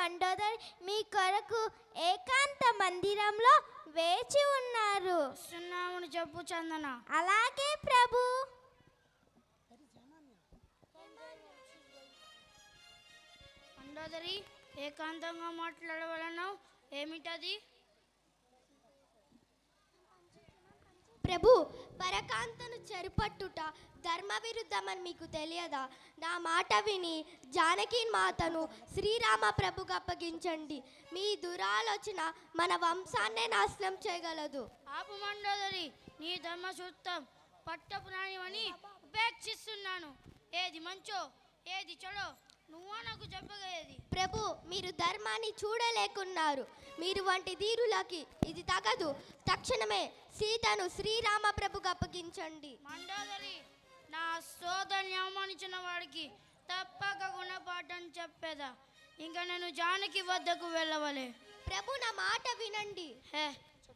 మండోదరి మీ కొరకు ఏకాంత మందిరంలో వేచి ఉన్నారు వస్తున్నామని చెప్పు చందన అలాగే ప్రభు మండోదరి ఏకాంతంగా మాట్లాడవలన్నావు ఏమిటది ప్రభు పరకాంతను చెరుపట్టుట ధర్మ విరుద్ధమని మీకు తెలియదా నా మాట విని జానకి మాతను శ్రీరామ ప్రభుకు అప్పగించండి మీ దురాలోచన మన వంశాన్నే నాశనం చేయగలదు ఆపు మండోదరి నీ ధర్మ సూత్రం పట్టపు నాణ్యమని ఉపేక్షిస్తున్నాను ఏది మంచో ఏది చెడో నువ్వా నాకు చెప్పగలిగేది ప్రభు మీరు ధర్మాన్ని చూడలేకున్నారు మీరు వంటి ధీరులకి ఇది తగదు తక్షణమే సీతను శ్రీరామ ప్రభుకు అప్పగించండి మండోదరి నా సోదరుని అవమానించిన వాడికి తప్పక గుణపాఠం చెప్పేదా ఇంకా నేను జానకి వద్దకు వెళ్ళవలే ప్రభు నా మాట వినండి హే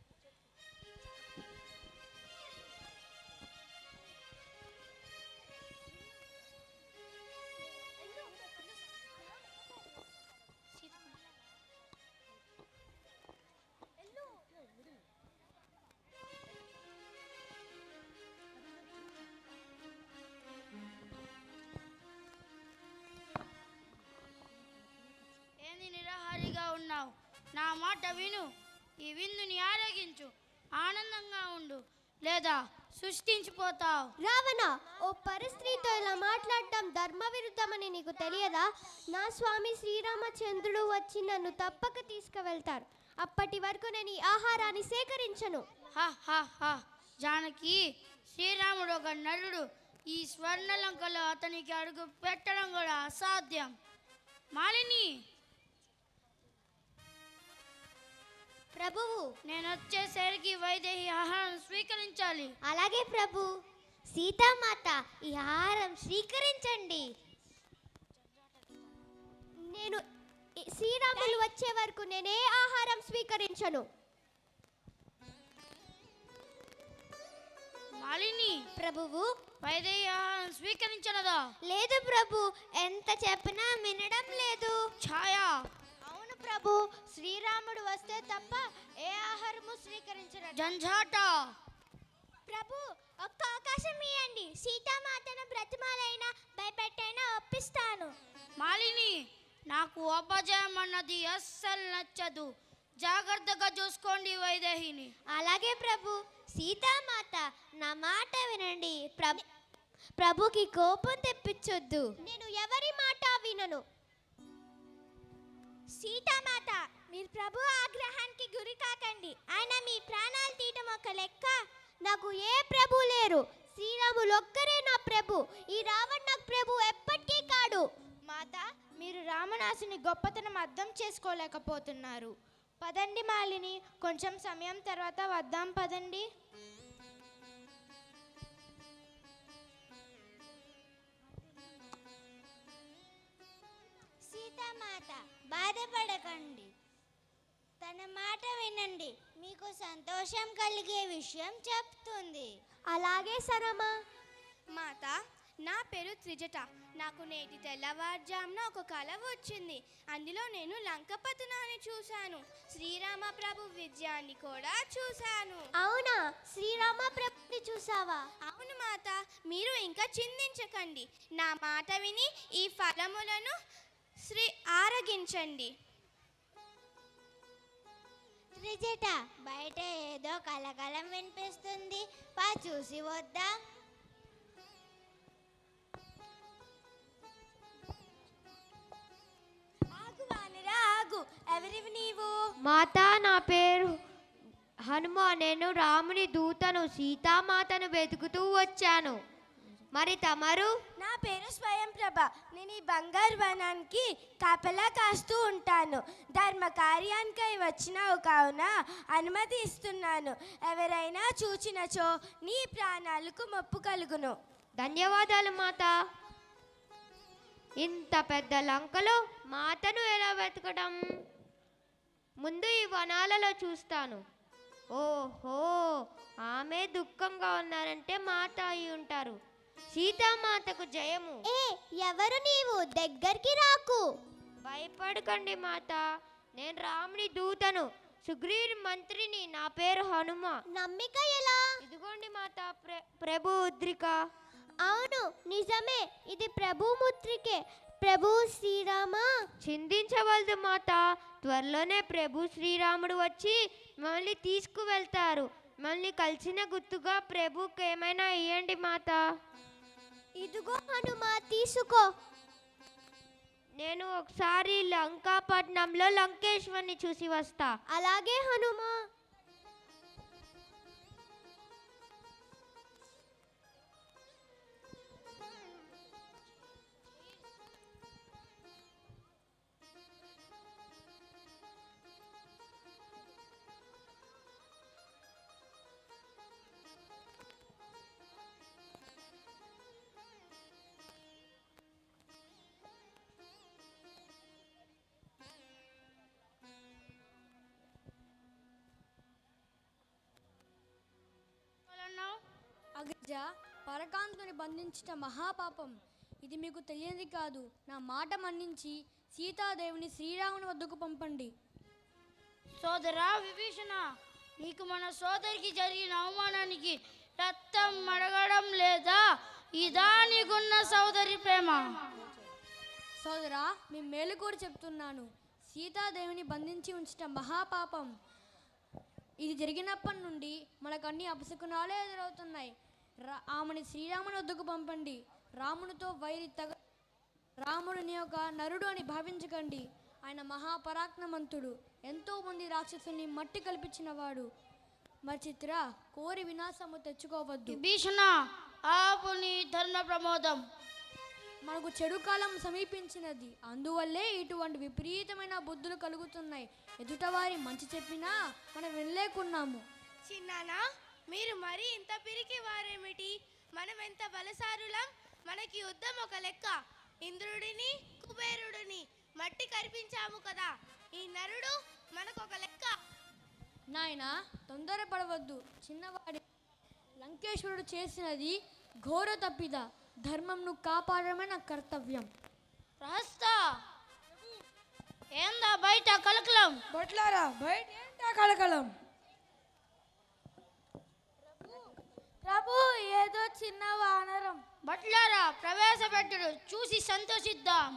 ఏంది నిరాహారిగా ఉన్నావు నా మాట విను ఈ విందుని ఆరోగించు ఆనందంగా ఉండు లేదా సృష్టించిపోతావు రావణ ఓ పరిస్త్రీతో ఇలా మాట్లాడటం ధర్మ విరుద్ధమని నీకు తెలియదా నా స్వామి శ్రీరామచంద్రుడు వచ్చి నన్ను తప్పక తీసుకువెళ్తారు అప్పటి వరకు నేను ఈ ఆహారాన్ని సేకరించను హ హ హ జానకి శ్రీరాముడు ఒక నరుడు ఈ స్వర్ణలంకలో అతనికి అడుగు పెట్టడం కూడా అసాధ్యం మాలిని ప్రభువు నేను వచ్చేసరికి వైదేహి ఆహారం స్వీకరించాలి అలాగే ప్రభు సీతామాత ఈ ఆహారం స్వీకరించండి నేను ఈ శ్రీరాములు వచ్చే వరకు నేనే ఆహారం స్వీకరించను మాలిని ప్రభువు వైదేహి ఆహారం స్వీకరించనదా లేదు ప్రభు ఎంత చెప్పినా వినడం లేదు ఛాయా అవును ప్రభు శ్రీరాముడు వస్తే తప్ప ఏ ఆహారము స్వీకరించడం జంఝాట ప్రభు ఒక్క అవకాశం ఇవ్వండి సీతామాతను బ్రతిమాలైనా భయపెట్టైనా ఒప్పిస్తాను మాలిని నాకు అపజయం అన్నది అస్సలు నచ్చదు జాగ్రత్తగా చూసుకోండి వైదేహిని అలాగే ప్రభు సీతామాత నా మాట వినండి ప్రభు ప్రభుకి కోపం తెప్పించొద్దు నేను ఎవరి మాట వినను సీతామాత మీరు ప్రభు ఆగ్రహానికి గురి కాకండి ఆయన మీ ప్రాణాలు తీయటం ఒక లెక్క నాకు ఏ ప్రభు లేరు శ్రీరాములు ఒక్కరే నా ప్రభు ఈ రావణ నాకు ప్రభు ఎప్పటికీ కాడు మాత మీరు రామనాసుని గొప్పతనం అర్థం చేసుకోలేకపోతున్నారు పదండి మాలిని కొంచెం సమయం తర్వాత వద్దాం పదండి సీతామాత బాధపడకండి తన మాట వినండి మీకు సంతోషం కలిగే విషయం చెప్తుంది అలాగే సరమా మాత నా పేరు త్రిజట నాకు నేటి తెల్లవారుజామున ఒక కల వచ్చింది అందులో నేను లంకపతనాన్ని చూశాను శ్రీరామ ప్రభు విజయాన్ని కూడా చూశాను అవునా శ్రీరామ ప్రభుని చూసావా అవును మాత మీరు ఇంకా చిందించకండి నా మాట విని ఈ ఫలములను శ్రీ ఆరగించండి త్రిజట బయట ఏదో కలకలం వినిపిస్తుంది పా చూసి వద్దా ఆగు వానరా ఆగు ఎవరివి నీవు మాత నా పేరు హనుమ నేను రాముని దూతను సీతామాతను వెతుకుతూ వచ్చాను మరి తమరు నా పేరు స్వయం ప్రభ నేను ఈ బంగారు వనానికి కాపలా కాస్తూ ఉంటాను ధర్మ కార్యానికై వచ్చినావు కావున అనుమతి ఇస్తున్నాను ఎవరైనా చూచినచో నీ ప్రాణాలకు మొప్పు కలుగును ధన్యవాదాలు మాత ఇంత పెద్ద లంకలో మాతను ఎలా వెతకడం ముందు ఈ వనాలలో చూస్తాను ఓహో ఆమె దుఃఖంగా ఉన్నారంటే మాత అయి ఉంటారు సీతామాతకు జయము ఏ ఎవరు నీవు దగ్గరికి రాకు భయపడకండి మాత నేను రాముని దూతను సుగ్రీవ్ మంత్రిని నా పేరు హనుమ నమ్మిక ఎలా ఇదిగోండి మాత ప్ర ప్రభు ఉద్రిక అవును నిజమే ఇది ప్రభు ముద్రికే ప్రభు శ్రీరామ చిందించవలదు మాత త్వరలోనే ప్రభు శ్రీరాముడు వచ్చి మమ్మల్ని తీసుకువెళ్తారు మమ్మల్ని కలిసిన గుర్తుగా ప్రభుకి ఏమైనా ఇవ్వండి మాత ఇదిగో హనుమ తీసుకో నేను ఒకసారి లంకాపట్నంలో లంకేశ్వరిని చూసి వస్తా అలాగే హనుమ వాళ్ళన్నావు? అగ్రజ పరకాంతుని బంధించిన మహాపాపం ఇది మీకు తెలియదు కాదు నా మాట మన్నించి సీతాదేవిని శ్రీరాముని వద్దకు పంపండి సోదరా విభీషణ నీకు మన సోదరికి జరిగిన అవమానానికి రక్తం మడగడం లేదా ఇదా నీకున్న సోదరి ప్రేమ సోదరా మీ మేలు కూడా చెప్తున్నాను సీతాదేవిని బంధించి ఉంచిన మహాపాపం ఇది జరిగినప్పటి నుండి మనకు అన్ని అపశకునాలే ఎదురవుతున్నాయి రా ఆమెని శ్రీరాముని వద్దకు పంపండి రామునితో వైరి తగ రాముడిని ఒక నరుడు అని భావించకండి ఆయన మహాపరాక్రమంతుడు ఎంతో మంది రాక్షసుల్ని మట్టి కల్పించినవాడు మర్చిత్ర కోరి వినాశము తెచ్చుకోవద్దు విభీషణ ఆపు నీ ధర్మ ప్రమోదం మనకు చెడు కాలం సమీపించినది అందువల్లే ఇటువంటి విపరీతమైన బుద్ధులు కలుగుతున్నాయి ఎదుటవారి మంచి చెప్పినా మనం వినలేకున్నాము చిన్నానా మీరు మరీ ఇంత పిరికి వారేమిటి మనం ఎంత బలసారులం మనకి యుద్ధం ఒక లెక్క ఇంద్రుడిని కుబేరుడిని మట్టి కరిపించాము కదా ఈ నరుడు మనకు ఒక లెక్క నాయన తొందరపడవద్దు చిన్నవాడి లంకేశ్వరుడు చేసినది ఘోర తప్పిద ధర్మంను కాపాడమే నా కర్తవ్యం రహస్త ఏందా బయట కలకలం బట్లారా బయట ఏంటా కలకలం ప్రభు ఏదో చిన్న వానరం బట్లారా ప్రవేశపెట్టుడు చూసి సంతోషిద్దాం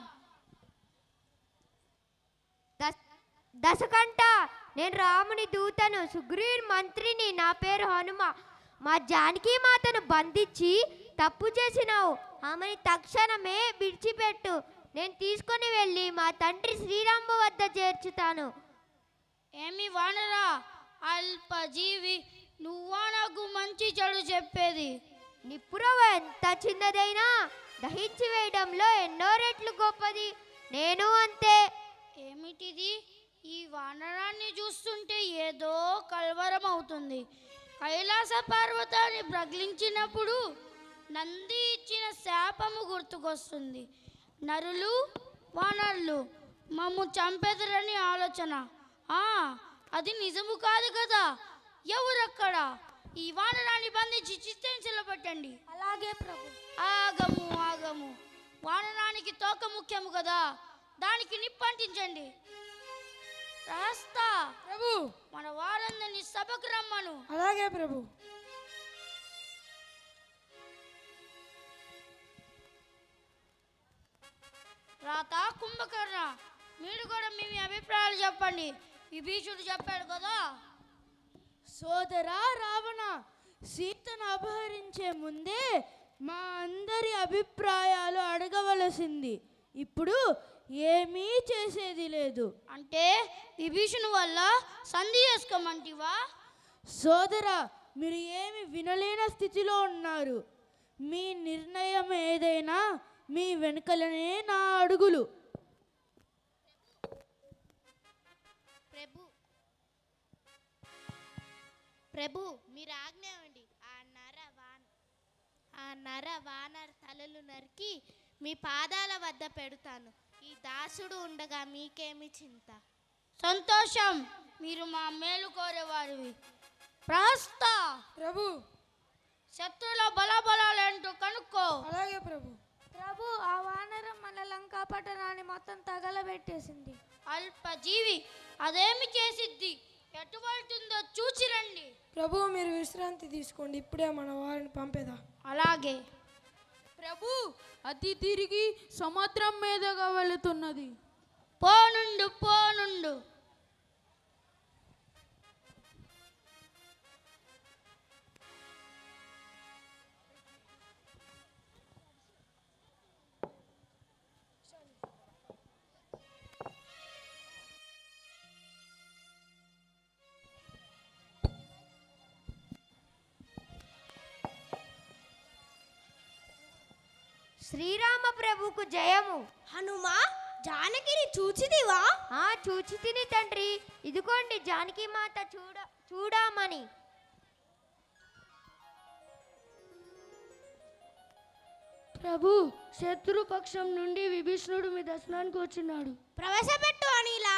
దశ దశకంట నేను రాముని దూతను సుగ్రీవ్ మంత్రిని నా పేరు హనుమ మా జానకి మాతను బంధించి తప్పు చేసినావు ఆమెని తక్షణమే విడిచిపెట్టు నేను తీసుకొని వెళ్ళి మా తండ్రి శ్రీరాము వద్ద చేర్చుతాను ఏమి వానరా అల్పజీవి నువ్వా నాకు మంచి చెడు చెప్పేది నిప్పురవ ఎంత చిన్నదైనా దహించి వేయడంలో ఎన్నో రెట్లు గొప్పది నేను అంతే ఏమిటిది ఈ వానరాన్ని చూస్తుంటే ఏదో కలవరం అవుతుంది కైలాస పర్వతాన్ని ప్రగిలించినప్పుడు నంది ఇచ్చిన శాపము గుర్తుకొస్తుంది నరులు వానరులు మమ్ము చంపెదరని ఆలోచన ఆ అది నిజము కాదు కదా ఎవరక్కడ ఈ వానరాన్ని బంధించి చిత్తించలో పెట్టండి అలాగే ప్రభు ఆగము ఆగము వానరానికి తోక ముఖ్యము కదా దానికి నిప్పంటించండి రాస్తా ప్రభు మన వారందరినీ సభకు రమ్మను అలాగే ప్రభు రాత కుంభకర్ణ మీరు కూడా మీ మీ అభిప్రాయాలు చెప్పండి విభీషుడు చెప్పాడు కదా సోదరా రావణ సీతను అపహరించే ముందే మా అందరి అభిప్రాయాలు అడగవలసింది ఇప్పుడు ఏమీ చేసేది లేదు అంటే విభీషణు వల్ల సంధి చేసుకోమంటివా సోదరా మీరు ఏమి వినలేని స్థితిలో ఉన్నారు మీ నిర్ణయం ఏదైనా మీ వెనుకలనే నా అడుగులు ప్రభు ప్రభు మీరు ఆజ్ఞావండి ఆ నర వాన ఆ నర వానర్ తలలు నరికి మీ పాదాల వద్ద పెడతాను ఈ దాసుడు ఉండగా మీకేమి చింత సంతోషం మీరు మా మేలు కోరేవారివి ప్రహస్త ప్రభు శత్రుల బలబలాలేంటో కనుక్కో అలాగే ప్రభు ప్రభు ఆ వానరం మన లంకా పట్టణాన్ని మొత్తం తగలబెట్టేసింది అల్పజీవి అదేమి చేసిద్ది ఎటువంటిందో చూచి రండి ప్రభు మీరు విశ్రాంతి తీసుకోండి ఇప్పుడే మన వారిని పంపేదా అలాగే ప్రభు అది తిరిగి సముద్రం మీదుగా వెళుతున్నది పోనుండు పోనుండు శ్రీరామ ప్రభుకు జయము హనుమా జానకిని చూచిదివా ఆ చూచి తిని తండ్రి ఇదిగోండి జానకి మాత చూడ చూడమని ప్రభు శత్రుపక్షం నుండి విభీషణుడు మీ దర్శనానికి వచ్చినాడు ప్రవేశపెట్టు అనిలా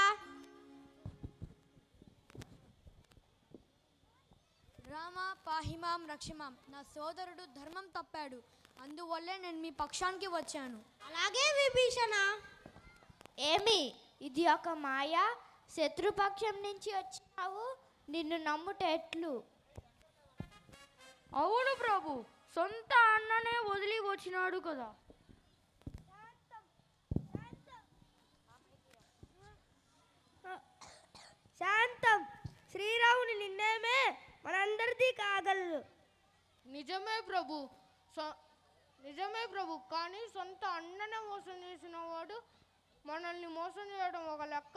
రామ పాహిమాం రక్షమాం నా సోదరుడు ధర్మం తప్పాడు అందువల్లే నేను మీ పక్షానికి వచ్చాను అలాగే విభీషణ ఏమి ఇది ఒక మాయ శత్రుపక్షం నుంచి వచ్చినావు నిన్ను నమ్ముట ఎట్లు అవును ప్రభు సొంత అన్ననే వదిలి వచ్చినాడు కదా శాంతం శ్రీరాముని నిన్నేమే మనందరిది కాగలదు నిజమే ప్రభు సొ- నిజమే ప్రభు కానీ సొంత అన్ననే మోసం చేసిన వాడు మనల్ని మోసం చేయడం ఒక లెక్క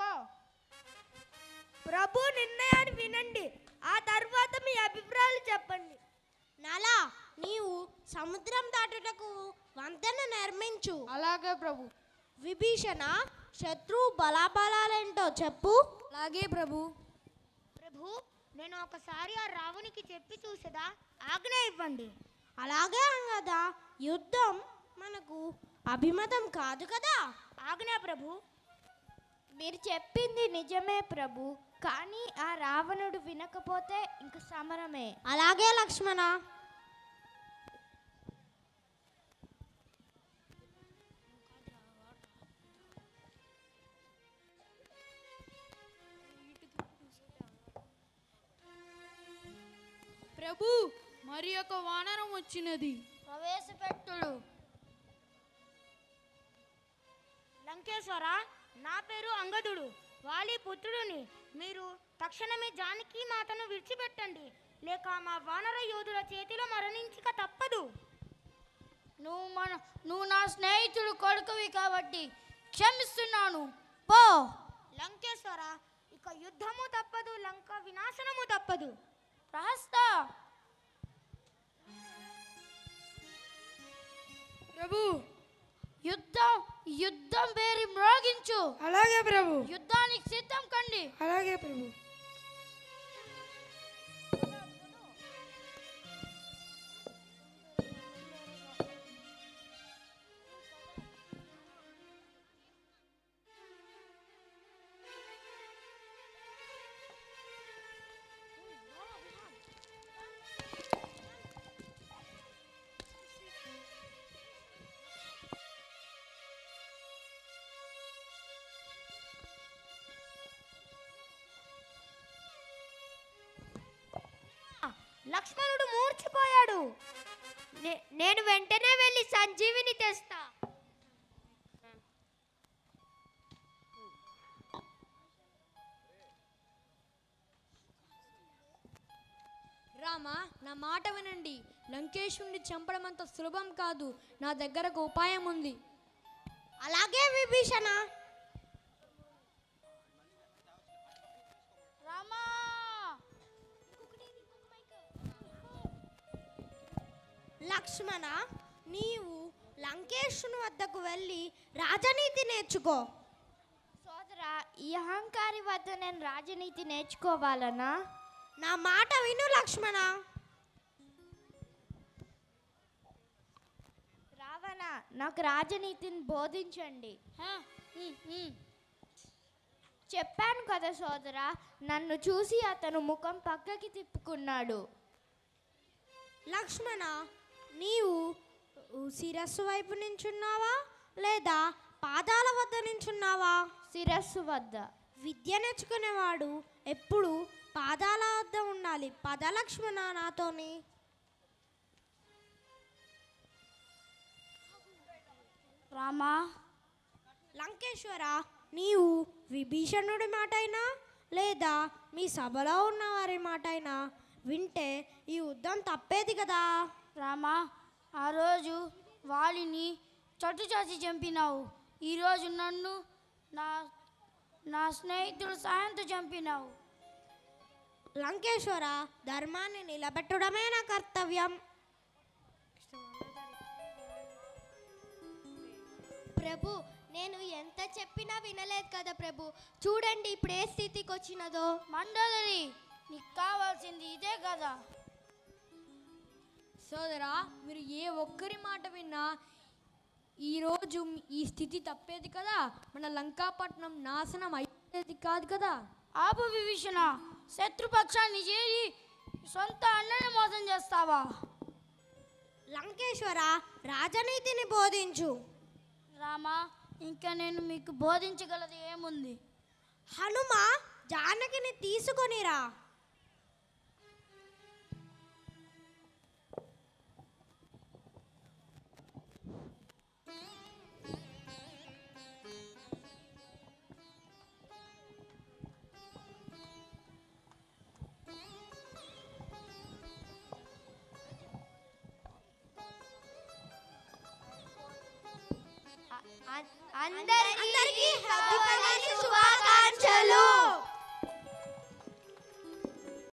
ప్రభు నిర్ణయాన్ని వినండి ఆ తర్వాత మీ అభిప్రాయాలు చెప్పండి నలా నీవు సముద్రం దాటుటకు వంతెన నిర్మించు అలాగే ప్రభు విభీషణ శత్రు బలాబలాలేంటో చెప్పు అలాగే ప్రభు ప్రభు నేను ఒకసారి ఆ రావునికి చెప్పి చూసదా ఆజ్ఞ ఇవ్వండి అలాగే అంగదా యుద్ధం మనకు అభిమతం కాదు కదా ఆజ్ఞ ప్రభు మీరు చెప్పింది నిజమే ప్రభు కానీ ఆ రావణుడు వినకపోతే ఇంక సమరమే అలాగే లక్ష్మణ ప్రభు మరి ఒక వానరం వచ్చినది ప్రవేశపెట్టుడు లంకేశ్వర నా పేరు అంగదుడు వాలి పుత్రుడిని మీరు తక్షణమే జానకి మాతను విడిచిపెట్టండి లేక మా వానర యోధుల చేతిలో మరణించక తప్పదు నువ్వు మన నువ్వు నా స్నేహితుడు కొడుకువి కాబట్టి క్షమిస్తున్నాను పో లంకేశ్వర ఇక యుద్ధము తప్పదు లంక వినాశనము తప్పదు ప్రహస్త ప్రభు యుద్ధం యుద్ధం పేరి మ్రోగించు అలాగే ప్రభు యుద్ధానికి సిద్ధం కండి అలాగే ప్రభు లక్ష్మణుడు మూర్చిపోయాడు నే- నేను వెంటనే వెళ్ళి సంజీవిని తెస్తా రామ నా మాట వినండి లంకేశుణ్ణి చంపడం అంత సులభం కాదు నా దగ్గర ఒక ఉపాయం ఉంది అలాగే విభీషణ రామా లక్ష్మణ నీవు లంకేశుని వద్దకు వెళ్ళి రాజనీతి నేర్చుకో సోదరా ఈ అహంకారి వద్ద నేను రాజనీతి నేర్చుకోవాలనా నా మాట విను లక్ష్మణ రావణ నాకు రాజనీతిని బోధించండి చెప్పాను కదా సోదరా నన్ను చూసి అతను ముఖం పక్కకి తిప్పుకున్నాడు లక్ష్మణ నీవు శిరస్సు వైపు నించున్నావా లేదా పాదాల వద్ద నించున్నావా శిరస్సు వద్ద విద్య నేర్చుకునేవాడు ఎప్పుడు పాదాల వద్ద ఉండాలి పద లక్ష్మణ నాతోని రామా లంకేశ్వర నీవు విభీషణుడి మాటైనా లేదా మీ సభలో ఉన్న వారి మాటైనా వింటే ఈ యుద్ధం తప్పేది కదా రామా ఆ రోజు వాలిని చట్టు చాచి చంపినావు ఈరోజు నన్ను నా నా స్నేహితుడు సాయంతో చంపినావు లంకేశ్వర ధర్మాన్ని నిలబెట్టడమే నా కర్తవ్యం ప్రభు నేను ఎంత చెప్పినా వినలేదు కదా ప్రభు చూడండి ఇప్పుడు ఏ స్థితికి వచ్చినదో మండోదరి నీకు కావాల్సింది ఇదే కదా సోదరా మీరు ఏ ఒక్కరి మాట విన్నా ఈరోజు ఈ స్థితి తప్పేది కదా మన లంకాపట్నం నాశనం అయ్యేది కాదు కదా ఆపు విభీషణ శత్రుపక్షాన్ని చేరి సొంత అన్నని మోసం చేస్తావా లంకేశ్వర రాజనీతిని బోధించు రామా ఇంకా నేను మీకు బోధించగలది ఏముంది హనుమ జానకిని తీసుకొనిరా అందరికీ హ్యాపీ శుభాకాంక్షలు